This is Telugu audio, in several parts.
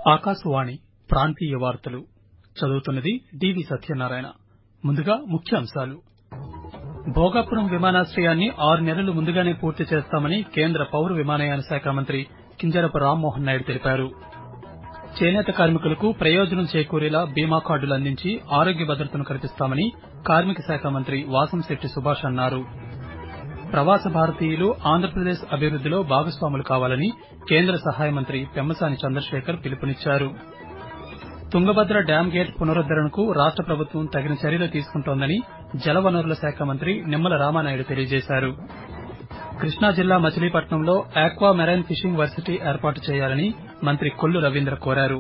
ఆకాశవాణి ప్రాంతీయ వార్తలు చదువుతున్నది డివి సత్యనారాయణ ముందుగా ముఖ్యాంశాలు భోగాపురం విమానాశ్రయాన్ని ఆరు నెలలు ముందుగానే పూర్తి చేస్తామని కేంద్ర పౌర విమానయాన శాఖ మంత్రి కింజరాపు రామ్మోహన్ నాయుడు తెలిపారు చేనేత కార్మికులకు ప్రయోజనం చేకూరేలా బీమా కార్డులు అందించి ఆరోగ్య భద్రతను కల్పిస్తామని కార్మిక శాఖ మంత్రి వాసంశెట్టి సుభాష్ అన్నారు ప్రవాస భారతీయులు ఆంధ్రప్రదేశ్ అభివృద్దిలో భాగస్వాములు కావాలని కేంద్ర సహాయ మంత్రి పెమ్మసాని చంద్రశేఖర్ పిలుపునిచ్చారు తుంగభద్ర డ్యాం గేట్ పునరుద్దరణకు రాష్ట ప్రభుత్వం తగిన చర్యలు తీసుకుంటోందని జలవనరుల శాఖ మంత్రి నిమ్మల రామానాయుడు తెలియజేశారు కృష్ణా జిల్లా మచిలీపట్నంలో ఆక్వా మెరైన్ ఫిషింగ్ వర్సిటీ ఏర్పాటు చేయాలని మంత్రి కొల్లు రవీంద్ర కోరారు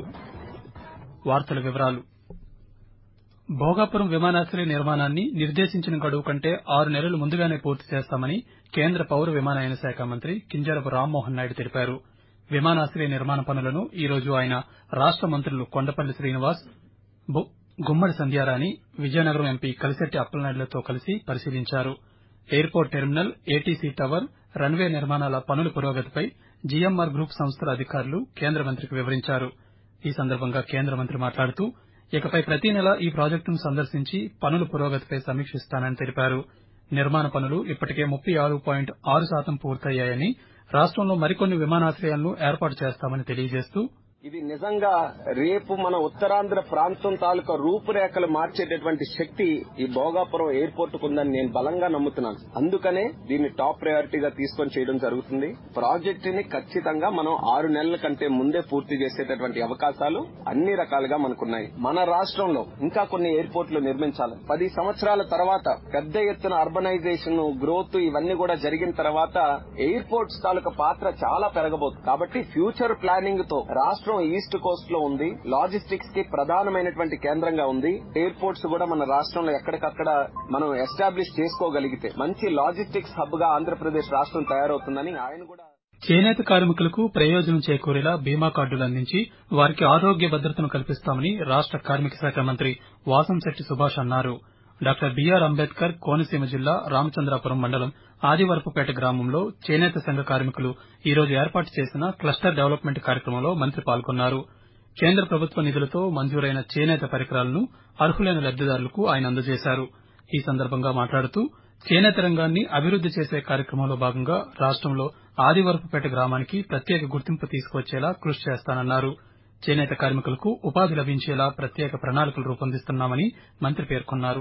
భోగాపురం విమానాశ్రయ నిర్మాణాన్ని నిర్దేశించిన గడువు కంటే ఆరు నెలలు ముందుగానే పూర్తి చేస్తామని కేంద్ర పౌర విమానయాన శాఖ మంత్రి కింజరాపు రామ్మోహన్ నాయుడు తెలిపారు విమానాశ్రయ నిర్మాణ పనులను ఈ రోజు ఆయన రాష్ట మంత్రులు కొండపల్లి శ్రీనివాస్ గుమ్మడి సంధ్యారాణి విజయనగరం ఎంపీ కలిశెట్టి అప్పలనాయుడులతో కలిసి పరిశీలించారు airport terminal ATC tower runway నిర్మాణాల పనుల పురోగతిపై జీఎంఆర్ గ్రూప్ సంస్థల అధికారులు కేంద్ర మంత్రికి వివరించారు ఈ సందర్భంగా కేంద్ర మంత్రి మాట్లాడుతూ ఇకపై ప్రతి నెలా ఈ ప్రాజెక్టును సందర్శించి పనుల పురోగతిపై సమీక్షిస్తానని తెలిపారు నిర్మాణ పనులు ఇప్పటికే ముప్పై ఆరు పాయింట్ ఆరు శాతం పూర్తయ్యాయని రాష్టంలో మరికొన్ని విమానాశ్రయాలను ఏర్పాటు చేస్తామని తెలియజేస్తూ ఇది నిజంగా రేపు మన ఉత్తరాంధ్ర ప్రాంతం తాలూకా రూపురేఖలు మార్చేటటువంటి శక్తి ఈ భోగాపురం ఎయిర్పోర్ట్ ఉందని నేను బలంగా నమ్ముతున్నాను అందుకనే దీన్ని టాప్ ప్రయారిటీగా తీసుకొని చేయడం జరుగుతుంది ప్రాజెక్ట్ ని ఖచ్చితంగా మనం ఆరు నెలల కంటే ముందే పూర్తి చేసేటటువంటి అవకాశాలు అన్ని రకాలుగా మనకున్నాయి మన రాష్ట్రంలో ఇంకా కొన్ని ఎయిర్పోర్ట్లు నిర్మించాలి పది సంవత్సరాల తర్వాత పెద్ద ఎత్తున అర్బనైజేషన్ గ్రోత్ ఇవన్నీ కూడా జరిగిన తర్వాత ఎయిర్పోర్ట్స్ తాలూకా పాత్ర చాలా పెరగబోతుంది కాబట్టి ఫ్యూచర్ ప్లానింగ్ తో రాష్ట్రం ఈస్ట్ కోస్ట్ లో ఉంది లాజిస్టిక్స్ కి ప్రధానమైనటువంటి కేంద్రంగా ఉంది ఎయిర్పోర్ట్స్ కూడా మన రాష్ట్రంలో ఎక్కడికక్కడ మనం ఎస్టాబ్లిష్ చేసుకోగలిగితే మంచి లాజిస్టిక్స్ హబ్ గా ఆంధ్రప్రదేశ్ రాష్ట్రం తయారవుతుందని ఆయన కూడా చేనేత కార్మికులకు ప్రయోజనం చేకూరేలా బీమా కార్డులు అందించి వారికి ఆరోగ్య భద్రతను కల్పిస్తామని రాష్ట కార్మిక శాఖ మంత్రి వాసంశెట్టి సుభాష్ అన్నారు డాక్టర్ బీఆర్ అంబేద్కర్ కోనసీమ జిల్లా రామచంద్రాపురం మండలం ఆదివరపుపేట గ్రామంలో చేనేత సంఘ కార్మికులు ఈ రోజు ఏర్పాటు చేసిన క్లస్టర్ డెవలప్మెంట్ కార్యక్రమంలో మంత్రి పాల్గొన్నారు కేంద్ర ప్రభుత్వ నిధులతో మంజూరైన చేనేత పరికరాలను అర్హులైన లబ్దిదారులకు ఆయన అందజేశారు ఈ సందర్భంగా మాట్లాడుతూ చేనేత రంగాన్ని అభివృద్ది చేసే కార్యక్రమంలో భాగంగా రాష్టంలో ఆదివరపుపేట గ్రామానికి ప్రత్యేక గుర్తింపు తీసుకువచ్చేలా కృషి చేస్తానన్నారు చేనేత కార్మికులకు ఉపాధి లభించేలా ప్రత్యేక ప్రణాళికలు రూపొందిస్తున్నామని మంత్రి పేర్కొన్నారు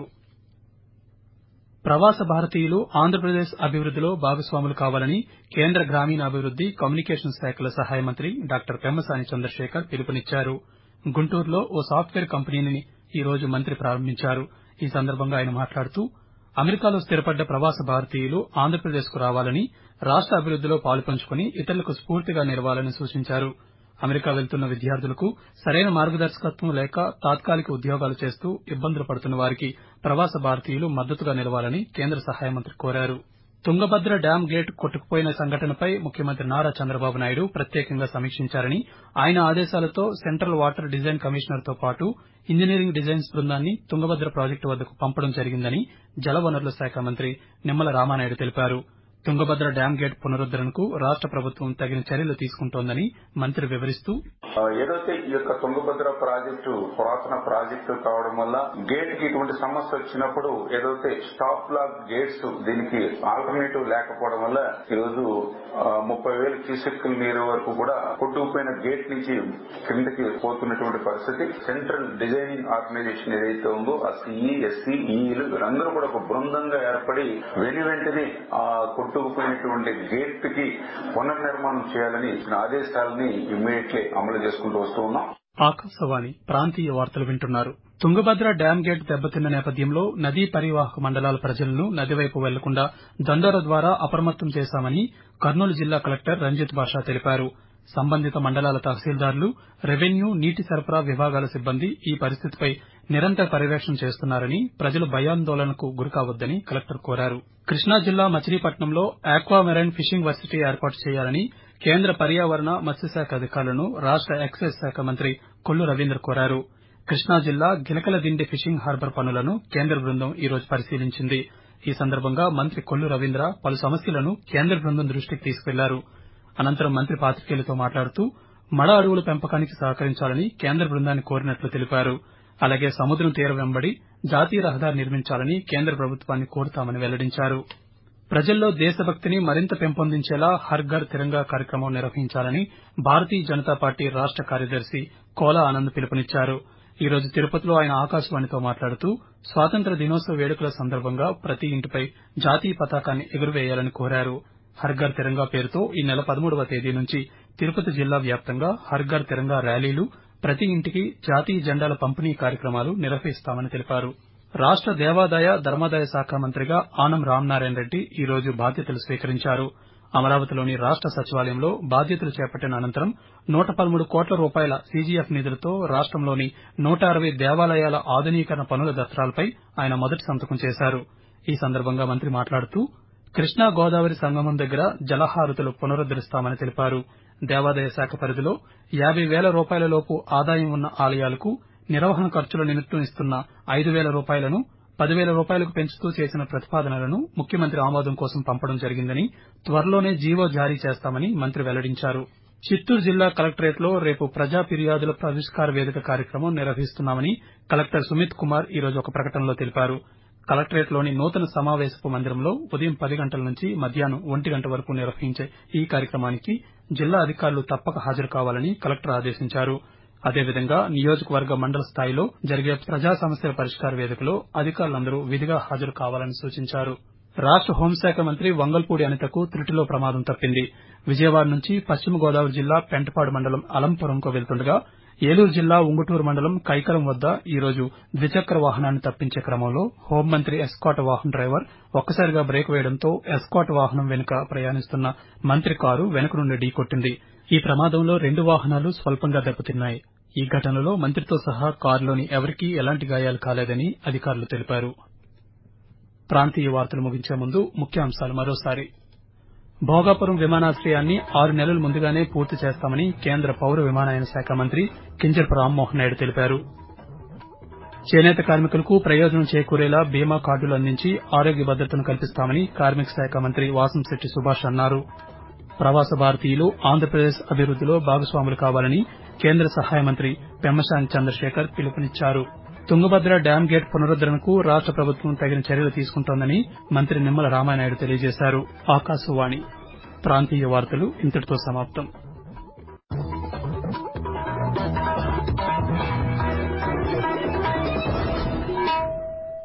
ప్రవాస భారతీయులు ఆంధ్రప్రదేశ్ అభివృద్దిలో భాగస్వాములు కావాలని కేంద్ర గ్రామీణాభివృద్ది కమ్యూనికేషన్స్ శాఖల సహాయ మంత్రి డాక్టర్ పెమ్మసాని చంద్రశేఖర్ పిలుపునిచ్చారు గుంటూరులో ఓ సాఫ్ట్వేర్ కంపెనీని ఈ రోజు మంత్రి ప్రారంభించారు ఈ సందర్భంగా ఆయన మాట్లాడుతూ అమెరికాలో స్థిరపడ్డ ప్రవాస భారతీయులు ఆంధ్రప్రదేశ్ కు రావాలని రాష్ట అభివృద్దిలో పాలుపంచుకుని ఇతరులకు స్ఫూర్తిగా నిలవాలని సూచించారు అమెరికా వెళ్తున్న విద్యార్థులకు సరైన మార్గదర్శకత్వం లేక తాత్కాలిక ఉద్యోగాలు చేస్తూ ఇబ్బందులు పడుతున్న వారికి ప్రవాస భారతీయులు మద్దతుగా నిలవాలని కేంద్ర సహాయ మంత్రి కోరారు తుంగభద్ర డ్యాం గేట్ కొట్టుకుపోయిన సంఘటనపై ముఖ్యమంత్రి నారా చంద్రబాబు నాయుడు ప్రత్యేకంగా సమీక్షించారని ఆయన ఆదేశాలతో సెంట్రల్ వాటర్ డిజైన్ కమిషనర్ తో పాటు ఇంజనీరింగ్ డిజైన్స్ బృందాన్ని తుంగభద్ర ప్రాజెక్టు వద్దకు పంపడం జరిగిందని జలవనరుల శాఖ మంత్రి నిమ్మల రామానాయుడు తెలిపారు తుంగభద్ర డ్యాం గేట్ పునరుద్దరణకు రాష్ట ప్రభుత్వం తగిన చర్యలు తీసుకుంటోందని మంత్రి వివరిస్తూ ఏదైతే ఈ యొక్క తుంగభద్ర ప్రాజెక్టు పురాతన ప్రాజెక్టు కావడం వల్ల గేట్ కి ఇటువంటి సమస్య వచ్చినప్పుడు ఏదైతే స్టాప్ లాక్ గేట్స్ దీనికి ఆల్టర్నేటివ్ లేకపోవడం వల్ల ఈరోజు ముప్పై వేల క్యూసెక్కుల నీరు వరకు కూడా కొట్టుకుపోయిన గేట్ నుంచి కిందకి పోతున్నటువంటి పరిస్థితి సెంట్రల్ డిజైనింగ్ ఆర్గనైజేషన్ ఏదైతే ఉందో ఆ సిఈ ఎస్సీ ఈఈలు వీరందరూ కూడా ఒక బృందంగా ఏర్పడి వెను వెంటనే ఆ కొట్టుకుపోయినటువంటి గేట్ కి పునర్నిర్మాణం చేయాలని ఇచ్చిన ఆదేశాలని ఇమ్మీడియట్లీ అమలు చేసుకుంటూ వస్తూ ఉన్నాం ఆకాశవాణి ప్రాంతీయ వార్తలు వింటున్నారు తుంగభద్ర డ్యాం గేట్ దెబ్బతిన్న నేపథ్యంలో నదీ పరివాహక మండలాల ప్రజలను నదివైపు వెళ్లకుండా దండోర ద్వారా అప్రమత్తం చేశామని కర్నూలు జిల్లా కలెక్టర్ రంజిత్ బాషా తెలిపారు సంబంధిత మండలాల తహసీల్దార్లు రెవెన్యూ నీటి సరఫరా విభాగాల సిబ్బంది ఈ పరిస్థితిపై నిరంతర పర్యవేక్షణ చేస్తున్నారని ప్రజలు భయాందోళనకు గురికావద్దని కలెక్టర్ కోరారు కృష్ణా జిల్లా మచిలీపట్నంలో ఆక్వా మెరైన్ ఫిషింగ్ వర్సిటీ ఏర్పాటు చేయాలని కేంద్ర పర్యావరణ మత్స్యశాఖ అధికారులను రాష్ట ఎక్సైజ్ శాఖ మంత్రి కొల్లు రవీంద్ర కోరారు కృష్ణా జిల్లా గిలకల దిండి ఫిషింగ్ హార్బర్ పనులను కేంద్ర బృందం ఈ రోజు పరిశీలించింది ఈ సందర్భంగా మంత్రి కొల్లు రవీంద్ర పలు సమస్యలను కేంద్ర బృందం దృష్టికి తీసుకెళ్లారు అనంతరం మంత్రి పాతికేయులతో మాట్లాడుతూ మడ అడవుల పెంపకానికి సహకరించాలని కేంద్ర బృందాన్ని కోరినట్లు తెలిపారు అలాగే సముద్రం తీరం వెంబడి జాతీయ రహదారి నిర్మించాలని కేంద్ర ప్రభుత్వాన్ని కోరుతామని వెల్లడించారు ప్రజల్లో దేశభక్తిని మరింత పెంపొందించేలా హర్ ఘర్ తిరంగా కార్యక్రమం నిర్వహించాలని భారతీయ జనతా పార్టీ రాష్ట కార్యదర్శి కోలా ఆనంద్ పిలుపునిచ్చారు ఈ రోజు తిరుపతిలో ఆయన ఆకాశవాణితో మాట్లాడుతూ స్వాతంత్ర దినోత్సవ వేడుకల సందర్భంగా ప్రతి ఇంటిపై జాతీయ పతాకాన్ని ఎగురవేయాలని కోరారు హర్ ఘర్ తిరంగా పేరుతో ఈ నెల పదమూడవ తేదీ నుంచి తిరుపతి జిల్లా వ్యాప్తంగా హర్ ఘర్ తిరంగా ర్యాలీలు ప్రతి ఇంటికి జాతీయ జెండాల పంపిణీ కార్యక్రమాలు నిర్వహిస్తామని తెలిపారు రాష్ట దేవాదాయ ధర్మాదాయ శాఖ మంత్రిగా ఆనం రామనారాయణ రెడ్డి ఈ రోజు బాధ్యతలు స్వీకరించారు అమరావతిలోని రాష్ట సచివాలయంలో బాధ్యతలు చేపట్టిన అనంతరం నూట పదమూడు కోట్ల రూపాయల సీజీఎఫ్ నిధులతో రాష్టంలోని నూట అరవై దేవాలయాల ఆధునీకరణ పనుల దత్రాలపై ఆయన మొదటి సంతకం చేశారు ఈ సందర్భంగా మంత్రి మాట్లాడుతూ కృష్ణా గోదావరి సంగమం దగ్గర జలహారతులు పునరుద్దరిస్తామని తెలిపారు దేవాదాయ శాఖ పరిధిలో యాబై వేల రూపాయల లోపు ఆదాయం ఉన్న ఆలయాలకు నిర్వహణ ఖర్చుల నిమిత్తం ఇస్తున్న ఐదు వేల రూపాయలను పదివేల రూపాయలకు పెంచుతూ చేసిన ప్రతిపాదనలను ముఖ్యమంత్రి ఆమోదం కోసం పంపడం జరిగిందని త్వరలోనే జీవో జారీ చేస్తామని మంత్రి వెల్లడించారు చిత్తూరు జిల్లా కలెక్టరేట్లో రేపు ప్రజా ఫిర్యాదుల పరిష్కార వేదిక కార్యక్రమం నిర్వహిస్తున్నామని కలెక్టర్ సుమిత్ కుమార్ ఈ రోజు ఒక ప్రకటనలో తెలిపారు కలెక్టరేట్లోని నూతన సమావేశపు మందిరంలో ఉదయం పది గంటల నుంచి మధ్యాహ్నం ఒంటి గంట వరకు నిర్వహించే ఈ కార్యక్రమానికి జిల్లా అధికారులు తప్పక హాజరు కావాలని కలెక్టర్ ఆదేశించారు అదేవిధంగా నియోజకవర్గ మండల స్థాయిలో జరిగే ప్రజా సమస్యల పరిష్కార వేదికలో అధికారులందరూ విధిగా హాజరు కావాలని సూచించారు రాష్ట హోంశాఖ మంత్రి వంగల్పూడి అనితకు త్రుటిలో ప్రమాదం తప్పింది విజయవాడ నుంచి పశ్చిమ గోదావరి జిల్లా పెంటపాడు మండలం అలంపురంకు వెళ్తుండగా ఏలూరు జిల్లా ఉంగుటూరు మండలం కైకలం వద్ద ఈ రోజు ద్విచక్ర వాహనాన్ని తప్పించే క్రమంలో హోంమంత్రి ఎస్కాట్ వాహన డ్రైవర్ ఒక్కసారిగా బ్రేక్ వేయడంతో ఎస్కాట్ వాహనం వెనుక ప్రయాణిస్తున్న మంత్రి కారు వెనుక నుండి ఢీకొట్టింది ఈ ప్రమాదంలో రెండు వాహనాలు స్వల్పంగా దెబ్బతిన్నాయి ఈ ఘటనలో మంత్రితో సహా కారులోని ఎవరికీ ఎలాంటి గాయాలు కాలేదని అధికారులు తెలిపారు ప్రాంతీయ వార్తలు ముగించే ముందు ముఖ్యాంశాలు మరోసారి భోగాపురం విమానాశ్రయాన్ని ఆరు నెలల ముందుగానే పూర్తి చేస్తామని కేంద్ర పౌర విమానయాన శాఖ మంత్రి కింజరపు రామ్మోహన్ నాయుడు తెలిపారు చేనేత కార్మికులకు ప్రయోజనం చేకూరేలా బీమా కార్డులు అందించి ఆరోగ్య భద్రతను కల్పిస్తామని కార్మిక శాఖ మంత్రి వాసంశెట్టి సుభాష్ అన్నారు ప్రవాస భారతీయులు ఆంధ్రప్రదేశ్ అభివృద్దిలో భాగస్వాములు కావాలని కేంద్ర సహాయ మంత్రి పెమ్మసాని చంద్రశేఖర్ పిలుపునిచ్చారు తుంగభద్ర డ్యాం గేట్ పునరుద్దరణకు రాష్ట ప్రభుత్వం తగిన చర్యలు తీసుకుంటోందని మంత్రి నిమ్మల రామానాయుడు తెలియజేశారు ఆకాశవాణి ప్రాంతీయ వార్తలు ఇంతటితో సమాప్తం